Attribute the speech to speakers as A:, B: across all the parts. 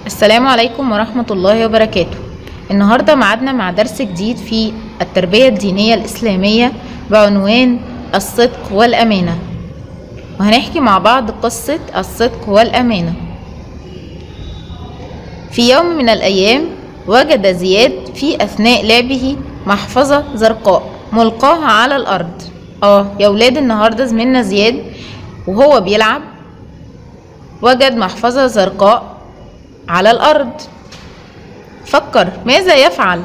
A: السلام عليكم ورحمة الله وبركاته النهاردة معادنا مع درس جديد في التربية الدينية الإسلامية بعنوان الصدق والأمانة وهنحكي مع بعض قصة الصدق والأمانة في يوم من الأيام وجد زياد في أثناء لعبه محفظة زرقاء ملقاها على الأرض اه يا ولاد النهاردة زميلنا زياد وهو بيلعب وجد محفظة زرقاء على الأرض فكر ماذا يفعل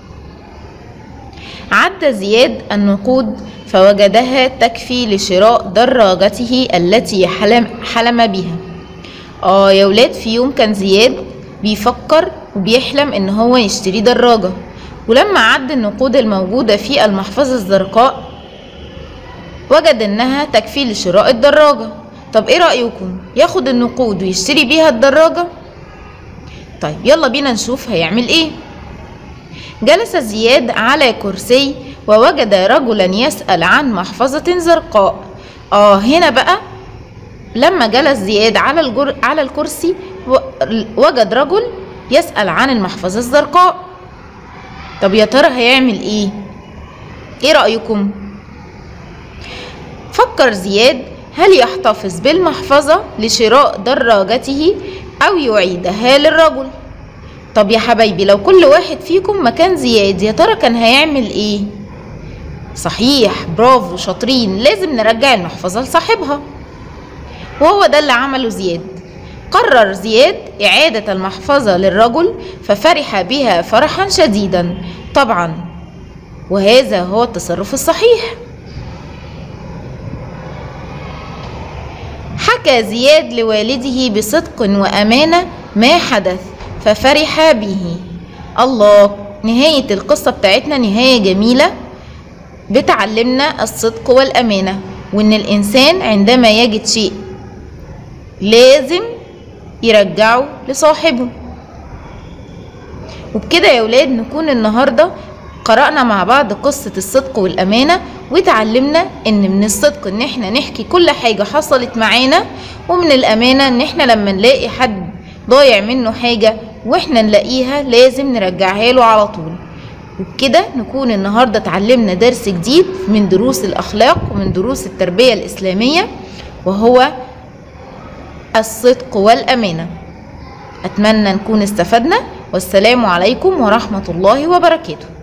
A: عد زياد النقود فوجدها تكفي لشراء دراجته التي حلم, حلم بها اه يا ولاد في يوم كان زياد بيفكر وبيحلم ان هو يشتري دراجة ولما عد النقود الموجودة في المحفظة الزرقاء وجد انها تكفي لشراء الدراجة طب ايه رأيكم ياخد النقود ويشتري بيها الدراجة طيب يلا بينا نشوف هيعمل ايه جلس زياد على كرسي ووجد رجلا يسأل عن محفظة زرقاء اه هنا بقى لما جلس زياد على الجر... على الكرسي و... وجد رجل يسأل عن المحفظة الزرقاء طب يا ترى هيعمل ايه ايه رأيكم فكر زياد هل يحتفظ بالمحفظة لشراء دراجته أو يعيدها للرجل طب يا حبايبي لو كل واحد فيكم مكان زياد يا ترى كان هيعمل ايه صحيح برافو شاطرين لازم نرجع المحفظة لصاحبها وهو ده اللي عمله زياد قرر زياد إعادة المحفظة للرجل ففرح بها فرحا شديدا طبعا وهذا هو التصرف الصحيح حكى زياد لوالده بصدق وأمانة ما حدث ففرح به الله نهاية القصة بتاعتنا نهاية جميلة بتعلمنا الصدق والأمانة وإن الإنسان عندما يجد شيء لازم يرجعه لصاحبه وبكده يا ولاد نكون النهارده قرأنا مع بعض قصة الصدق والأمانة وتعلمنا إن من الصدق إن إحنا نحكي كل حاجة حصلت معانا ومن الأمانة إن إحنا لما نلاقي حد ضايع منه حاجة وإحنا نلاقيها لازم نرجعها له على طول وبكده نكون النهاردة اتعلمنا درس جديد من دروس الأخلاق ومن دروس التربية الإسلامية وهو الصدق والأمانة أتمنى نكون استفدنا والسلام عليكم ورحمة الله وبركاته